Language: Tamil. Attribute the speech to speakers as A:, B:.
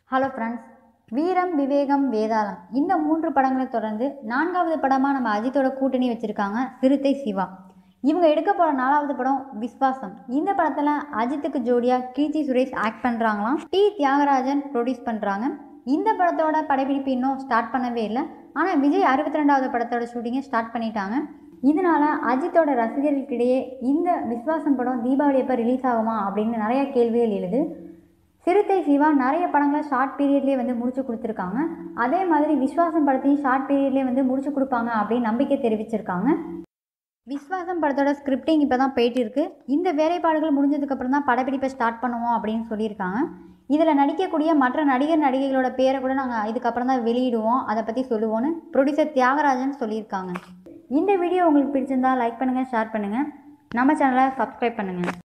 A: ஹலோ ஃப்ரெண்ட்ஸ் வீரம் விவேகம் வேதாளம் இந்த மூன்று படங்களை தொடர்ந்து நான்காவது படமாக நம்ம அஜித்தோட கூட்டணி வச்சுருக்காங்க சிறுத்தை சிவா இவங்க எடுக்க போகிற நாலாவது படம் விஸ்வாசம் இந்த படத்தில் அஜித்துக்கு ஜோடியாக கீர்த்தி சுரேஷ் ஆக்ட் பண்ணுறாங்களாம் டி தியாகராஜன் ப்ரொடியூஸ் பண்ணுறாங்க இந்த படத்தோட படப்பிடிப்பு இன்னும் ஸ்டார்ட் பண்ணவே இல்லை ஆனால் விஜய் அறுபத்தி ரெண்டாவது படத்தோட ஷூட்டிங்கை ஸ்டார்ட் பண்ணிட்டாங்க இதனால அஜித்தோட ரசிகர்களுக்கிடையே இந்த விஸ்வாசம் படம் தீபாவளி எப்போ ரிலீஸ் ஆகுமா அப்படின்னு நிறைய கேள்விகள் எழுது சிறுத்தை சிவா நிறைய படங்களை ஷார்ட் பீரியட்லேயே வந்து முடிச்சு கொடுத்துருக்காங்க அதே மாதிரி விஸ்வாசம் படத்தையும் ஷார்ட் பீரியட்லேயே வந்து முடிச்சு கொடுப்பாங்க அப்படின்னு நம்பிக்கை தெரிவிச்சிருக்காங்க விஸ்வாசம் படத்தோட ஸ்கிரிப்டிங் இப்போ தான் போயிட்டு இருக்கு இந்த வேலைப்பாடுகள் முடிஞ்சதுக்கப்புறம் தான் படப்பிடிப்பை ஸ்டார்ட் பண்ணுவோம் அப்படின்னு சொல்லியிருக்காங்க இதில் நடிக்கக்கூடிய மற்ற நடிகர் நடிகைகளோட பேரை கூட நாங்கள் இதுக்கப்புறம் தான் வெளியிடுவோம் அதை பற்றி சொல்லுவோன்னு ப்ரொடியூசர் தியாகராஜன் சொல்லியிருக்காங்க இந்த வீடியோ உங்களுக்கு பிடிச்சிருந்தா லைக் பண்ணுங்கள் ஷேர் பண்ணுங்கள் நம்ம சேனலை சப்ஸ்கிரைப் பண்ணுங்கள்